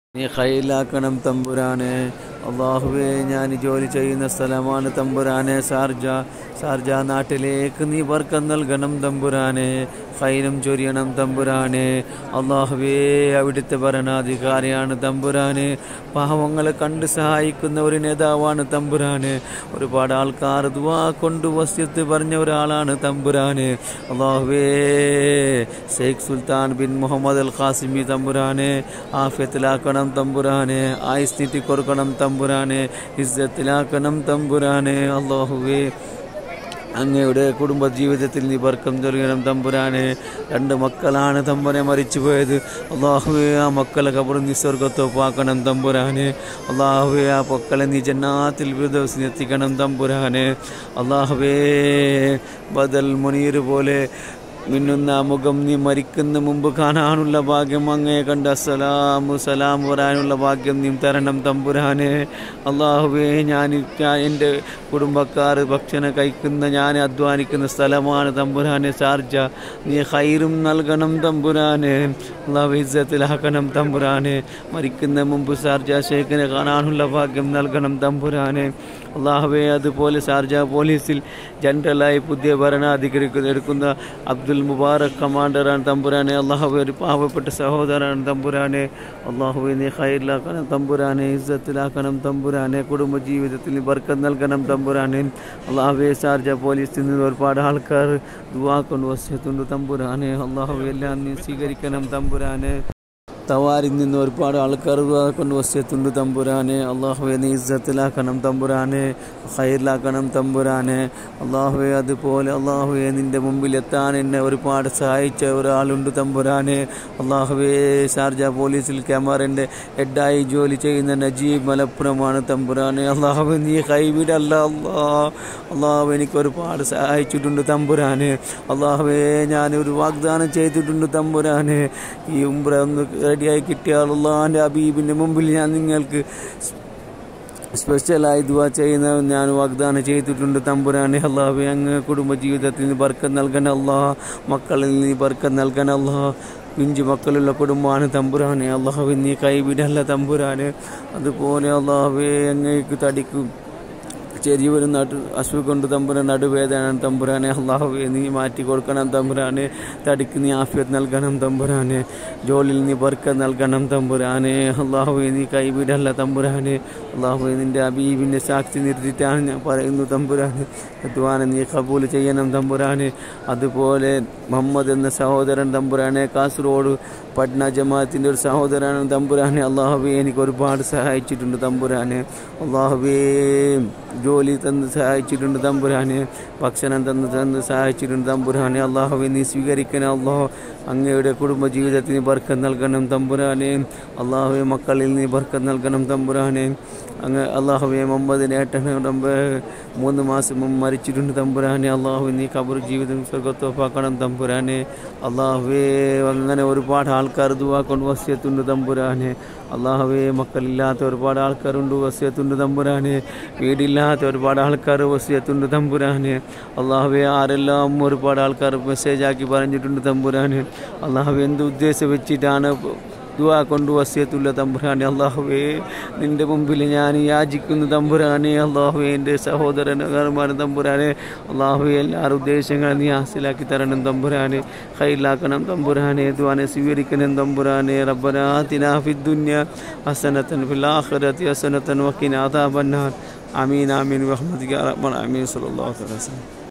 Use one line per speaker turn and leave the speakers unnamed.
നീ ഖൈലാക്കണം തമ്പുരാനെ അള്ളാഹുവേ ഞാൻ ജോലി ചെയ്യുന്ന സ്ഥലമാണ് തമ്പുരാനെ ഷാർജ ഷാർജ നാട്ടിലേക്ക് നീ വർക്കം നൽകണം തമ്പുരാനെ ഖൈരം ചൊരിയണം തമ്പുരാനെ അള്ളാഹുവേ അവിടുത്തെ ഭരണാധികാരിയാണ് തമ്പുരാനെ പാവങ്ങളെ കണ്ട് സഹായിക്കുന്ന ഒരു നേതാവാണ് തമ്പുരാനെ ഒരുപാട് ആൾക്കാർ ദുവാ കൊണ്ട് വസ്യത്ത് പറഞ്ഞ ഒരാളാണ് തമ്പുരാനെ അള്ളാഹുവേ Sheikh Sultan bin Muhammad Al Qasimi തമ്പുരാനെ ആഫ്യത്തിലാക്കണം തമ്പുരാനെ ആയുസ് നീട്ടി കൊടുക്കണം തമ്പുരാനെ ഇസ്സത്തിലാക്കണം തമ്പുരാനെ അള്ളാഹുവേ അങ്ങയുടെ കുടുംബ ജീവിതത്തിൽ നീ വർക്കം ചൊല്ലണം തമ്പുരാനെ രണ്ട് മക്കളാണ് തമ്പുരെ മരിച്ചു പോയത് അള്ളാഹുവെ ആ മക്കളെ കബർ നീ സ്വർഗത്തോപ്പാക്കണം തമ്പുരാനെ അള്ളാഹുവെ ആ മക്കളെ നീ ജന്നാത്തിൽ വിദോസിന് എത്തിക്കണം തമ്പുരാനെ അള്ളാഹുവേ ബദൽ മുനീർ പോലെ മിന്നുന്ന ആ മുഖം നീ മരിക്കുന്ന മുമ്പ് കാണാനുള്ള ഭാഗ്യം അങ്ങയെ കണ്ട് അസ്സലാമു സലാം പറയാനുള്ള ഭാഗ്യം നീ തരണം തമ്പുരാനെ അള്ളാഹുവേ ഞാൻ ഞാൻ എൻ്റെ കുടുംബക്കാർ ഭക്ഷണം കഴിക്കുന്ന ഞാൻ അധ്വാനിക്കുന്ന സ്ഥലമാണ് തമ്പുരാനെ ഷാർജ നീ ഹൈറും നൽകണം തമ്പുരാനെ അള്ളാഹു ഇജ്ജത്തിലാക്കണം തമ്പുരാനെ മരിക്കുന്ന മുമ്പ് ഷാർജ ഷേഖിനെ കാണാനുള്ള ഭാഗ്യം നൽകണം തമ്പുരാനെ അള്ളാഹുവെ അതുപോലെ ഷാർജ പോലീസിൽ ജനറലായി പുതിയ ഭരണാധികാരി എടുക്കുന്ന അബ്ദുൽ മുബാറക് കമാൻഡറാണ് തമ്പുരാനെ അള്ളാഹുവെ ഒരു പാവപ്പെട്ട സഹോദരനാണ് തമ്പുരാനെ അള്ളാഹുവെ നീ ഹൈറിലാക്കണം തമ്പുരാനെ ഇസ്സത്തിലാക്കണം തമ്പുരാനെ കുടുംബ ജീവിതത്തിൽ നീ ബർക്കത്ത് നൽകണം തമ്പുരാനെ അള്ളാഹുവെ ഷാർജ പോലീസിൽ നിന്ന് ഒരുപാട് ആൾക്കാർ ദുവാക്കൊണ്ട് വസ്യത്തുണ്ട് തമ്പുരാനെ അള്ളാഹുവെ എല്ലാം നീ സ്വീകരിക്കണം തമ്പുരാനെ തവാരിൽ നിന്ന് ഒരുപാട് ആൾക്കാർ കൊണ്ട് വസ്യത്തുണ്ട് തമ്പുരാനെ അള്ളാഹുവെ നീ ഇസ്സത്തിലാക്കണം തമ്പുരാനെ ഹൈറിലാക്കണം തമ്പുരാനെ അള്ളാഹുവെ അതുപോലെ അള്ളാഹുവെ നിൻ്റെ മുമ്പിൽ എത്താൻ എന്നെ ഒരുപാട് സഹായിച്ച ഒരാളുണ്ട് തമ്പുരാനെ അള്ളാഹുവെ ഷാർജ പോലീസിൽ ക്യാമറൻ്റെ ഹെഡായി ജോലി ചെയ്യുന്ന നജീബ് മലപ്പുറമാണ് തമ്പുരാനെ അള്ളാഹു നീ കൈവിടല്ല അള്ളാ അള്ളാഹു എനിക്ക് ഒരുപാട് സഹായിച്ചിട്ടുണ്ട് തമ്പുരാനെ അള്ളാഹുവെ ഞാനൊരു വാഗ്ദാനം ചെയ്തിട്ടുണ്ട് തമ്പുരാനെ ഈ ഉംറ ഒന്ന് റെഡിയായി കിട്ടിയാൽ അള്ളാഹിൻ്റെ അബീബിൻ്റെ മുമ്പിൽ ഞാൻ നിങ്ങൾക്ക് സ്പെഷ്യലായി ദുവാ ചെയ്യുന്ന ഞാൻ വാഗ്ദാനം ചെയ്തിട്ടുണ്ട് തമ്പുരാനെ അള്ളാഹു അങ്ങ് കുടുംബ ജീവിതത്തിൽ നിന്ന് ബർക്കം നൽകണം അള്ളാഹ് മക്കളിൽ നിന്ന് ബർക്കം നൽകണം അള്ളാഹ് പിഞ്ചു മക്കളുള്ള കുടുംബമാണ് തമ്പുരാനെ അള്ളാഹു നീ കൈവിടല്ല തമ്പുരാനെ അതുപോലെ അള്ളാഹുവേ അങ്ങേക്ക് തടിക്കും ചെറിയൊരു നടു അസുഖം കൊണ്ട് തമ്പുരാൻ നടുവേദന തമ്പുരാനെ അള്ളാഹുവെ നീ മാറ്റി കൊടുക്കണം തമ്പുരാനെ തടിക്ക് നീ ആഫിയത്ത് നൽകണം തമ്പുരാനെ ജോലിയിൽ നീ ബർക്ക നൽകണം തമ്പുരാനെ അള്ളാഹുവെ നീ കൈവിടല്ല തമ്പുരാനെ അള്ളാഹുവെ നിൻ്റെ അബീബിൻ്റെ സാക്ഷി നിർത്തിയിട്ടാണ് ഞാൻ പറയുന്നു തമ്പുരാനെ അദ്വാനെ നീ കബൂൽ ചെയ്യണം തമ്പുരാനെ അതുപോലെ മുഹമ്മദ് എന്ന സഹോദരൻ തമ്പുരാനെ കാസർഗോഡ് പട്ന ജമാഅത്തിൻ്റെ ഒരു സഹോദരനാണ് തമ്പുരാനെ അള്ളാഹുവെ എനിക്ക് ഒരുപാട് സഹായിച്ചിട്ടുണ്ട് തമ്പുരാനെ അള്ളാഹുവേ ജോലി തന്ന് സഹായിച്ചിട്ടുണ്ട് തമ്പുരാനെ ഭക്ഷണം തന്ന് തന്ന് സഹായിച്ചിട്ടുണ്ട് തമ്പുരാനെ അള്ളാഹുവെ നീ സ്വീകരിക്കണം അള്ളാഹു അങ്ങയുടെ കുടുംബ ജീവിതത്തിന് ബർക്കം നൽകണം തമ്പുരാനെ അള്ളാഹുവെ മക്കളിൽ നീ ബർക്കം നൽകണം തമ്പുരാനെ അങ്ങ് അള്ളാഹുവെ മുഹമ്മദിന് ഏട്ടൻ മൂന്ന് മാസം മുമ്പ് മരിച്ചിട്ടുണ്ട് തമ്പുരാനെ അള്ളാഹു നീ കബർ ജീവിതം സ്വർഗത്തോപ്പാക്കണം തമ്പുരാനെ അള്ളാഹുവേ അങ്ങനെ ഒരുപാട് ആൾക്കാർ ദുവാ കൊണ്ട് വസ്യത്തുണ്ട് തമ്പുരാനെ അള്ളാഹുവേ മക്കളില്ലാത്ത ഒരുപാട് ആൾക്കാരുണ്ട് വസ്യത്തുണ്ട് തമ്പുരാനെ വീടില്ലാത്ത ഒരുപാട് ആൾക്കാർ വസ്യത്തുണ്ട് തമ്പുരാനെ അള്ളാഹുവെ ആരെല്ലാം ഒരുപാട് ആൾക്കാർ മെസ്സേജ് ആക്കി പറഞ്ഞിട്ടുണ്ട് തമ്പുരാനെ അള്ളാഹു എന്ത് ഉദ്ദേശം വെച്ചിട്ടാണ് ദുവാ കൊണ്ട് വസ്യത്തുള്ള തമ്പുരാനെ അള്ളാഹുവേ നിൻ്റെ മുമ്പിൽ ഞാൻ യാചിക്കുന്നു തമ്പുരാനെ അള്ളാഹുവേ എൻ്റെ സഹോദരനകർമാൻ തമ്പുരാനെ അള്ളാഹുവെ എല്ലാവരും ഉദ്ദേശങ്ങളും നീ ഹാസിലാക്കി തരണം തമ്പുരാനെ ഹൈലാക്കണം തമ്പുരാനെ ദ്വാനെ സ്വീകരിക്കണം തമ്പുരാനെ റബ്ബനാത്തിന ഫിദ്ദുന്യ ഹസനത്തൻ ഫിൽ ആഖിറതി ഹസനത്തൻ വഖിന അദാബന്നാർ ആമീൻ ആമീൻ വഹ്മദിക റബ്ബന ആമീൻ സല്ലല്ലാഹു അലൈഹി വസല്ലം